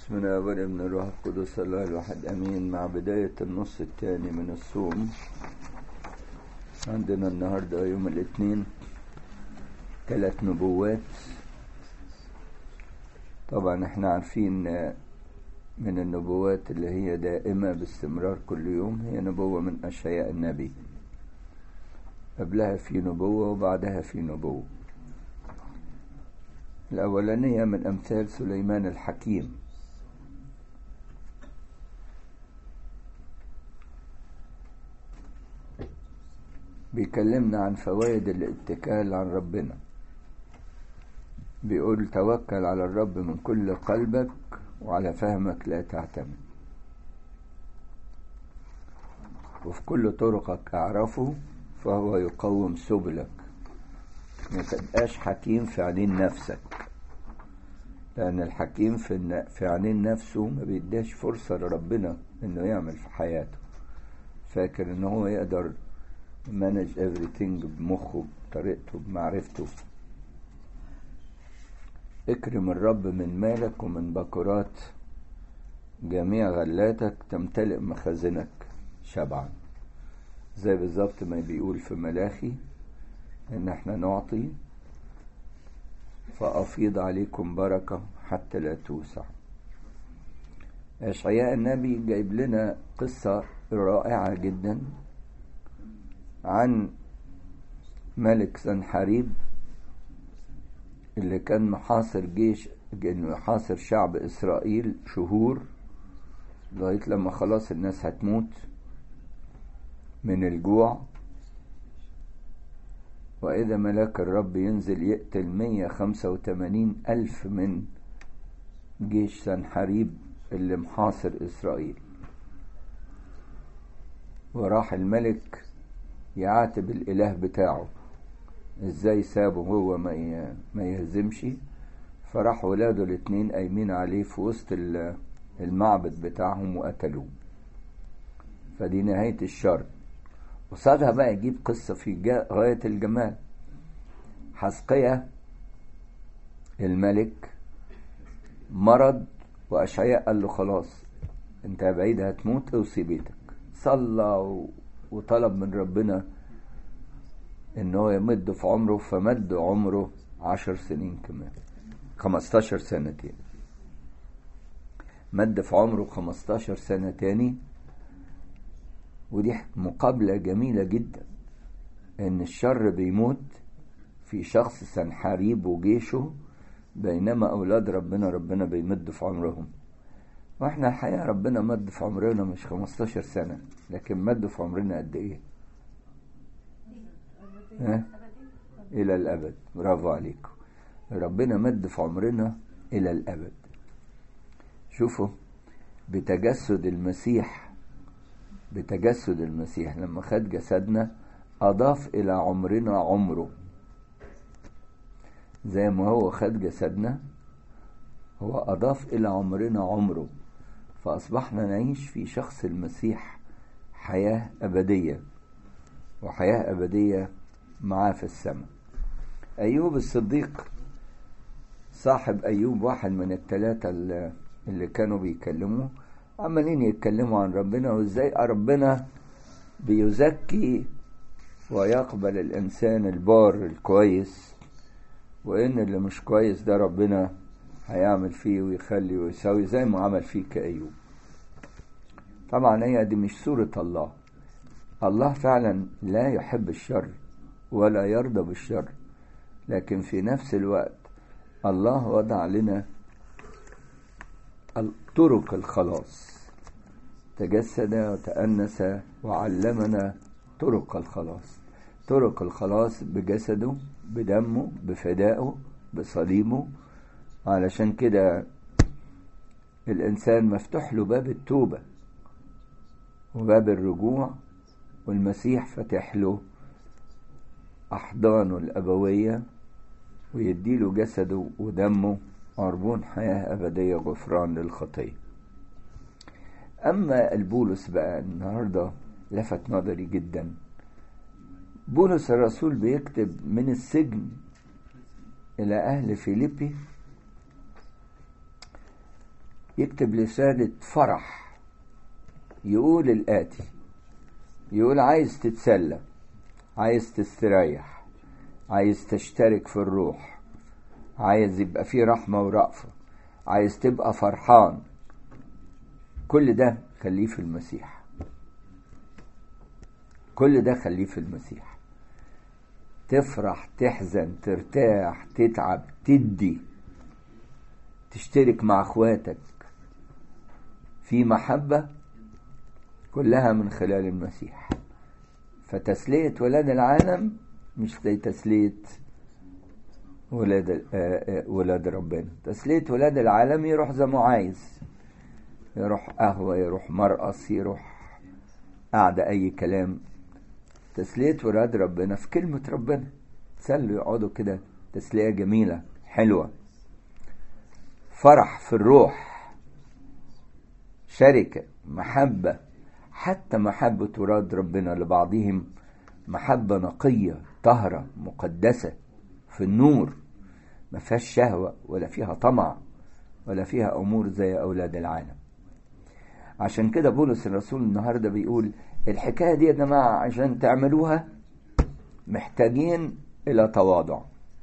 بسم الله والابن الروح القدس الله الواحد امين مع بداية النص الثاني من الصوم عندنا النهاردة يوم الاثنين ثلاث نبوات طبعا احنا عارفين من النبوات اللي هي دائمة باستمرار كل يوم هي نبوة من أشياء النبي قبلها في نبوة وبعدها في نبوة الأولانية من أمثال سليمان الحكيم بيكلمنا عن فوائد الاتكال عن ربنا بيقول توكل على الرب من كل قلبك وعلى فهمك لا تعتمد وفي كل طرقك اعرفه فهو يقوم سبلك ما تبقاش حكيم في عينين نفسك لأن الحكيم في في عينين نفسه ما بيداش فرصة لربنا إنه يعمل في حياته فاكر إن هو يقدر مانج everything بمخه بطريقته بمعرفته اكرم الرب من مالك ومن بكرات جميع غلاتك تمتلئ مخازنك شبعا زي بالظبط ما بيقول في ملاخي ان احنا نعطي فأفيض عليكم بركة حتى لا توسع أشعياء النبي جايب لنا قصة رائعة جدا عن ملك سنحريب اللي كان محاصر جيش انه يحاصر شعب اسرائيل شهور لغايه لما خلاص الناس هتموت من الجوع وإذا ملاك الرب ينزل يقتل مية خمسة وتمانين ألف من جيش سنحريب اللي محاصر إسرائيل وراح الملك يعاتب الإله بتاعه إزاي سابه هو ما ما يهزمش فراح ولاده الاتنين قايمين عليه في وسط المعبد بتاعهم وقتلوه فدي نهاية الشر وصادها بقى يجيب قصة في غاية الجمال حسقية الملك مرض وأشعياء قال له خلاص انت بعيد هتموت اوصي بيتك صلى وطلب من ربنا ان هو يمد في عمره فمد عمره عشر سنين كمان خمستاشر سنة تاني مد في عمره خمستاشر سنة تاني ودي مقابلة جميلة جدا ان الشر بيموت في شخص سنحاريب وجيشه بينما اولاد ربنا ربنا بيمد في عمرهم واحنا الحقيقة ربنا مد في عمرنا مش 15 سنة لكن مد في عمرنا قد ايه ها؟ الى الابد برافو عليكم ربنا مد في عمرنا الى الابد شوفوا بتجسد المسيح بتجسد المسيح لما خد جسدنا أضاف إلى عمرنا عمره زي ما هو خد جسدنا هو أضاف إلى عمرنا عمره فأصبحنا نعيش في شخص المسيح حياة أبدية وحياة أبدية معاه في السماء أيوب الصديق صاحب أيوب واحد من الثلاثة اللي كانوا بيكلموه عمالين يتكلموا عن ربنا وازاي ربنا بيزكي ويقبل الانسان البار الكويس وان اللي مش كويس ده ربنا هيعمل فيه ويخلي ويساوي زي ما عمل فيه كأيوب طبعا هي دي مش صورة الله الله فعلا لا يحب الشر ولا يرضى بالشر لكن في نفس الوقت الله وضع لنا طرق الخلاص تجسد وتأنس وعلمنا طرق الخلاص طرق الخلاص بجسده بدمه بفدائه بصليبه علشان كده الإنسان مفتوح له باب التوبة وباب الرجوع والمسيح فتح له أحضانه الأبوية ويديله جسده ودمه عربون حياة أبدية غفران للخطية أما البولس بقى النهاردة لفت نظري جدا بولس الرسول بيكتب من السجن إلى أهل فيليبي يكتب رسالة فرح يقول الآتي يقول عايز تتسلى عايز تستريح عايز تشترك في الروح عايز يبقى فيه رحمة ورأفة عايز تبقى فرحان كل ده خليه في المسيح كل ده خليه في المسيح تفرح تحزن ترتاح تتعب تدي تشترك مع اخواتك في محبة كلها من خلال المسيح فتسلية ولاد العالم مش زي تسلية ولاد ولاد ربنا تسلية ولاد العالم يروح زي ما عايز يروح قهوة يروح مرقص يروح قاعدة أي كلام تسلية ولاد ربنا في كلمة ربنا تسلوا يقعدوا كده تسلية جميلة حلوة فرح في الروح شركة محبة حتى محبة ولاد ربنا لبعضهم محبة نقية طهرة مقدسة في النور ما فيهاش شهوة ولا فيها طمع ولا فيها أمور زي أولاد العالم عشان كده بولس الرسول النهاردة بيقول الحكاية دي يا جماعة عشان تعملوها محتاجين إلى تواضع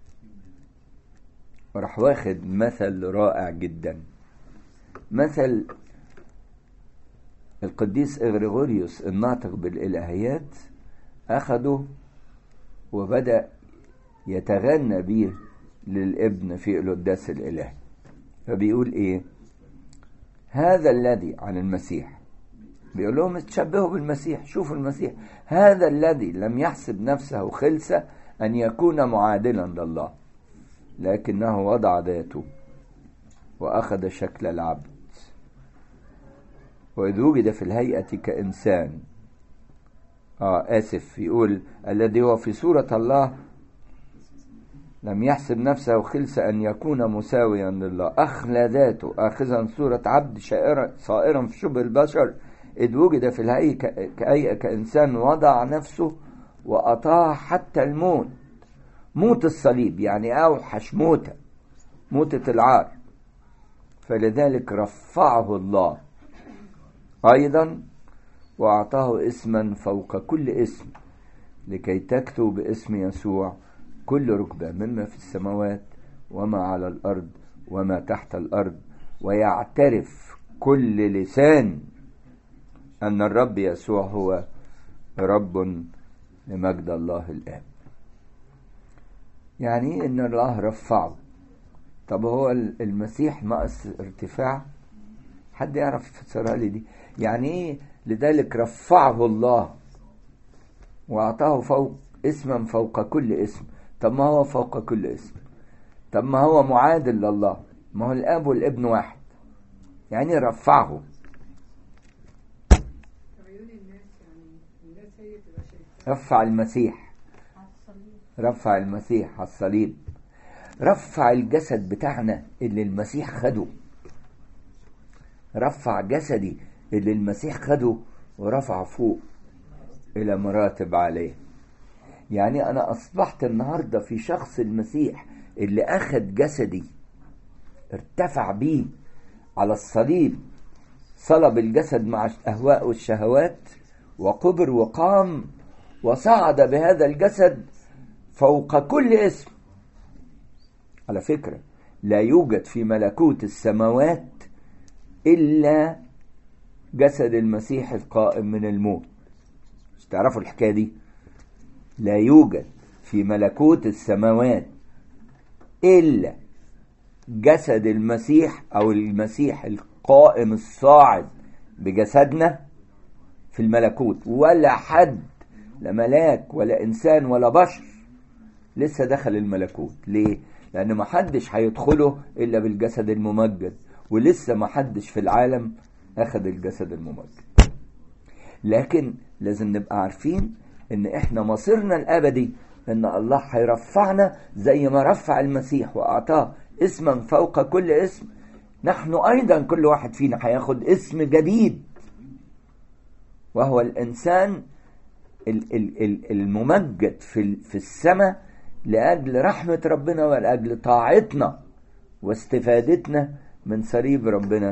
وراح واخد مثل رائع جدا مثل القديس إغريغوريوس الناطق بالإلهيات أخده وبدأ يتغنى به للابن في القداس الإلهي فبيقول إيه هذا الذي عن المسيح بيقول لهم تشبهوا بالمسيح شوفوا المسيح هذا الذي لم يحسب نفسه خلسة أن يكون معادلا لله لكنه وضع ذاته وأخذ شكل العبد وإذ وجد في الهيئة كإنسان آه آسف يقول الذي هو في صورة الله لم يحسب نفسه خلسة أن يكون مساويا لله أخلى ذاته آخذا صورة عبد شائرا صائرا في شبه البشر إذ وجد في الهيئة كإنسان وضع نفسه وأطاع حتى الموت موت الصليب يعني أوحش موتة موتة العار فلذلك رفعه الله أيضا وأعطاه اسما فوق كل اسم لكي تكتب باسم يسوع كل ركبة مما في السماوات وما على الأرض وما تحت الأرض ويعترف كل لسان أن الرب يسوع هو رب لمجد الله الآب يعني إن الله رفعه طب هو المسيح ناقص ارتفاع حد يعرف يفسرها لي دي يعني ايه لذلك رفعه الله واعطاه فوق اسما فوق كل اسم طب ما هو فوق كل اسم طب ما هو معادل لله ما هو الاب والابن واحد يعني رفعه رفع المسيح رفع المسيح على الصليب رفع الجسد بتاعنا اللي المسيح خده رفع جسدي اللي المسيح خده ورفع فوق إلى مراتب عليه يعني أنا أصبحت النهاردة في شخص المسيح اللي أخد جسدي ارتفع بيه على الصليب صلب الجسد مع الأهواء والشهوات وقبر وقام وصعد بهذا الجسد فوق كل اسم على فكرة لا يوجد في ملكوت السماوات إلا جسد المسيح القائم من الموت مش تعرفوا الحكاية دي لا يوجد في ملكوت السماوات إلا جسد المسيح أو المسيح القائم الصاعد بجسدنا في الملكوت ولا حد لا ملاك ولا إنسان ولا بشر لسه دخل الملكوت ليه؟ لأن محدش هيدخله إلا بالجسد الممجد ولسه محدش في العالم أخذ الجسد الممجد لكن لازم نبقى عارفين إن إحنا مصيرنا الأبدي إن الله هيرفعنا زي ما رفع المسيح وأعطاه اسما فوق كل اسم نحن أيضا كل واحد فينا هياخد اسم جديد وهو الإنسان الممجد في في السماء لأجل رحمة ربنا ولأجل طاعتنا واستفادتنا من صليب ربنا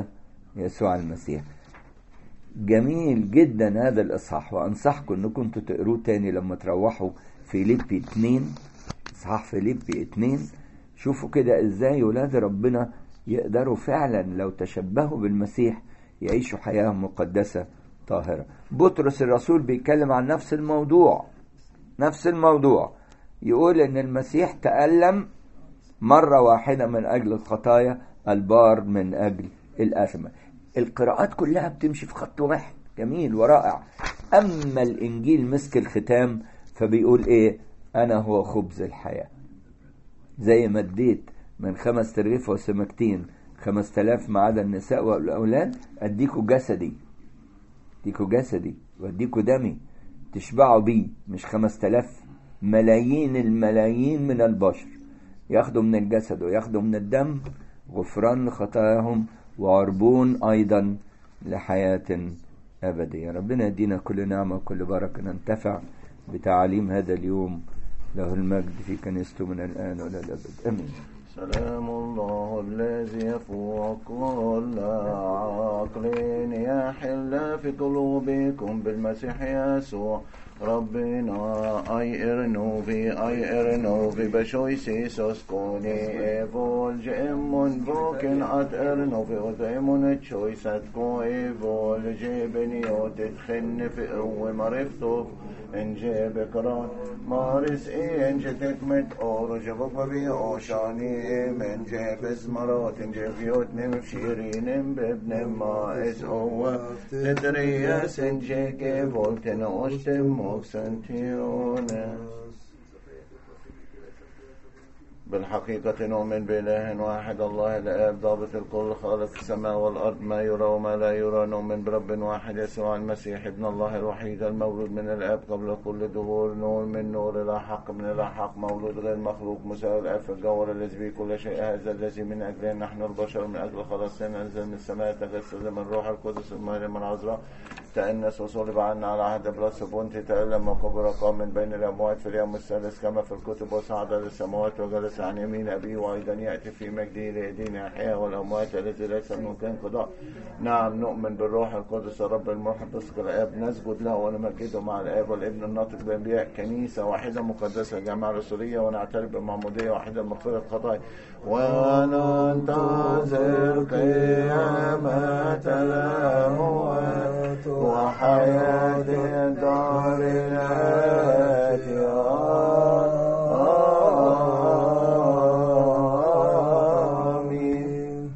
يسوع المسيح جميل جدا هذا الإصحاح وأنصحكم أنكم تقروه تاني لما تروحوا فيليبي 2 إصحاح فيليبي 2 شوفوا كده إزاي ولاد ربنا يقدروا فعلا لو تشبهوا بالمسيح يعيشوا حياة مقدسة طاهرة بطرس الرسول بيتكلم عن نفس الموضوع نفس الموضوع يقول ان المسيح تألم مرة واحدة من أجل الخطايا البار من أجل الأثمة القراءات كلها بتمشي في خط واحد جميل ورائع أما الإنجيل مسك الختام فبيقول إيه أنا هو خبز الحياة زي ما اديت من خمس ترغيف وسمكتين خمس تلاف ما عدا النساء والأولاد أديكوا جسدي أديكوا جسدي وأديكوا دمي تشبعوا بيه مش خمس تلاف ملايين الملايين من البشر ياخدوا من الجسد وياخدوا من الدم غفران خطاياهم وعربون أيضا لحياة أبدية ربنا يدينا كل نعمة وكل بركة ننتفع بتعاليم هذا اليوم له المجد في كنيسته من الآن وإلى الأبد آمين سلام الله الذي يفوق كل عقل يحل في قلوبكم بالمسيح يسوع ربنا اي ارنوفي اي ارنوفي بشويسي سوسكوني ايفول جيمون بروكن ات ارنوفي ودايمون تشويسات كو ايفول جيبني وتتخن في قوة مرفتوف انجي بكران مارس اي انجي تكمت اور جبك بي اوشاني من جي بزمرات انجي فيوت نم بشيرين بابن ما اس هو تدريس انجي كيفول تنوشتم موكسنتيونس بالحقيقة نؤمن بإله واحد الله الآب ضابط الكل خالق السماء والأرض ما يرى وما لا يرى نؤمن برب واحد يسوع المسيح ابن الله الوحيد المولود من الآب قبل كل دهور نور من نور إلى حق من إلى حق مولود غير مخلوق مساوي الآب في الجوهر الذي به كل شيء هذا الذي من أجله نحن البشر من أجل خلاصنا نزل من السماء تجسد من روح القدس المهر من عذراء تأنس وصلب عنا على عهد بلاس بونتي تألم وكبر قام من بين الأموات في اليوم الثالث كما في الكتب وصعد للسماوات وجلس عن يمين أبيه وأيضا يأتي في مجده ليدين أحياء والأموات الذي ليس ممكن قضاء نعم نؤمن بالروح القدس رب المحدث الآب نسجد له ونمجده مع الآب والابن الناطق بالأنبياء كنيسة واحدة مقدسة جامعة رسولية ونعترف بمعمودية واحدة مغفرة خطايا وننتظر